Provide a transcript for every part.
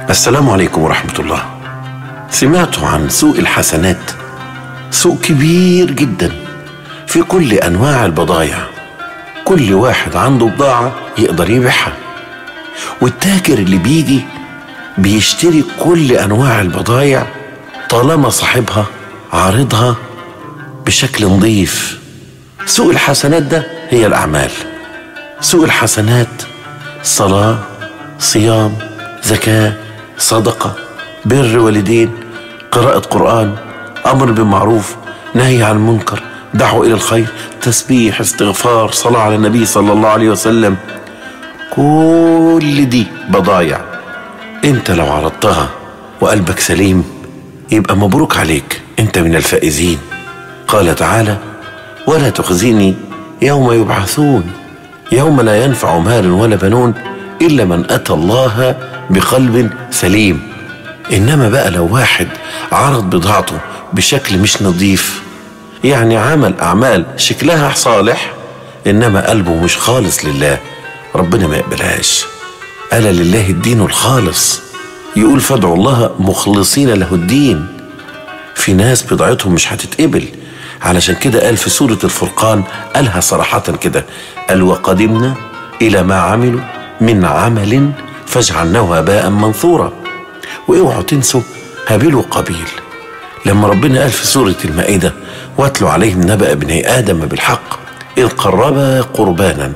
السلام عليكم ورحمة الله سمعت عن سوق الحسنات سوق كبير جدا في كل أنواع البضائع كل واحد عنده بضاعة يقدر يبيعها والتاجر اللي بيجي بيشتري كل أنواع البضائع طالما صاحبها عارضها بشكل نظيف سوق الحسنات ده هي الأعمال سوق الحسنات صلاة صيام زكاة صدقة بر والدين قراءة قرآن أمر بالمعروف نهي عن المنكر دعوة إلى الخير تسبيح استغفار صلاة على النبي صلى الله عليه وسلم كل دي بضايع انت لو عرضتها وقلبك سليم يبقى مبروك عليك انت من الفائزين قال تعالى ولا تخزني يوم يبعثون يوم لا ينفع مال ولا بنون الا من اتى الله بقلب سليم انما بقى لو واحد عرض بضاعته بشكل مش نظيف يعني عمل اعمال شكلها صالح انما قلبه مش خالص لله ربنا ما يقبلهاش الا لله الدين الخالص يقول فادعوا الله مخلصين له الدين في ناس بضاعتهم مش هتتقبل علشان كده قال في سورة الفرقان قالها صراحة كده قال وقدمنا إلى ما عملوا من عمل فاجعلناه هباء منثورا واوعوا تنسوا هابيل وقابيل لما ربنا قال في سورة المائدة واتلوا عليهم نبأ ابني آدم بالحق إذ قربا قربانا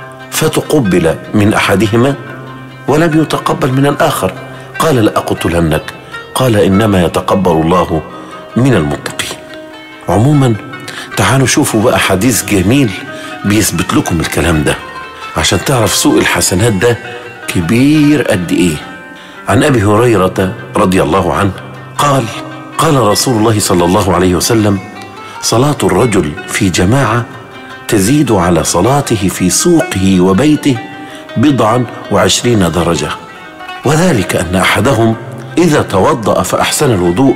فتقبل من أحدهما ولم يتقبل من الآخر قال لأقتلنك قال إنما يتقبل الله من المتقين عموما تعالوا شوفوا بقى حديث جميل بيثبت لكم الكلام ده عشان تعرف سوق الحسنات ده كبير قد ايه عن ابي هريره رضي الله عنه قال قال رسول الله صلى الله عليه وسلم صلاه الرجل في جماعه تزيد على صلاته في سوقه وبيته بضعا وعشرين درجه وذلك ان احدهم اذا توضا فاحسن الوضوء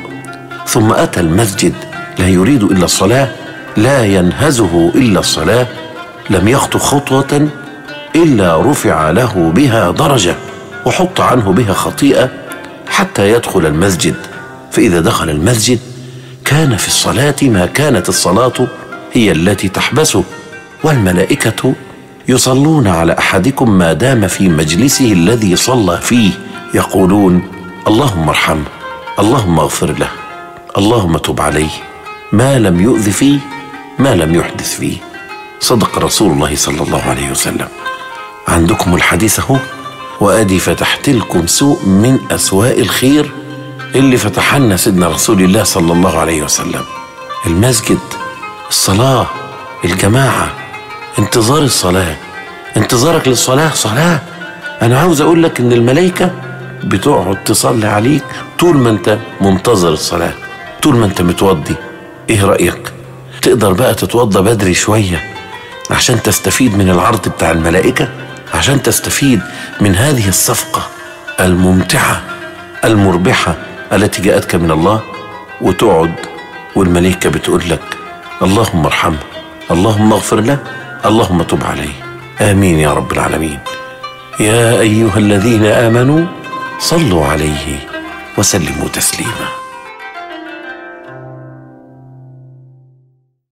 ثم اتى المسجد لا يريد الا الصلاه لا ينهزه الا الصلاه لم يخطو خطوه الا رفع له بها درجه وحط عنه بها خطيئه حتى يدخل المسجد فاذا دخل المسجد كان في الصلاه ما كانت الصلاه هي التي تحبسه والملائكه يصلون على احدكم ما دام في مجلسه الذي صلى فيه يقولون اللهم ارحمه اللهم اغفر له اللهم تب عليه ما لم يؤذ فيه ما لم يحدث فيه صدق رسول الله صلى الله عليه وسلم عندكم الحديث اهو وادي فتحت لكم سوق من اسواق الخير اللي فتح لنا سيدنا رسول الله صلى الله عليه وسلم المسجد الصلاه الجماعه انتظار الصلاه انتظارك للصلاه صلاه انا عاوز اقول لك ان الملائكه بتقعد تصلي عليك طول ما انت منتظر الصلاه طول ما انت متوضي ايه رايك تقدر بقى تتوضى بدري شويه عشان تستفيد من العرض بتاع الملائكه عشان تستفيد من هذه الصفقه الممتعه المربحه التي جاءتك من الله وتقعد والملائكه بتقول لك اللهم ارحمه اللهم اغفر له اللهم تب عليه امين يا رب العالمين يا ايها الذين امنوا صلوا عليه وسلموا تسليما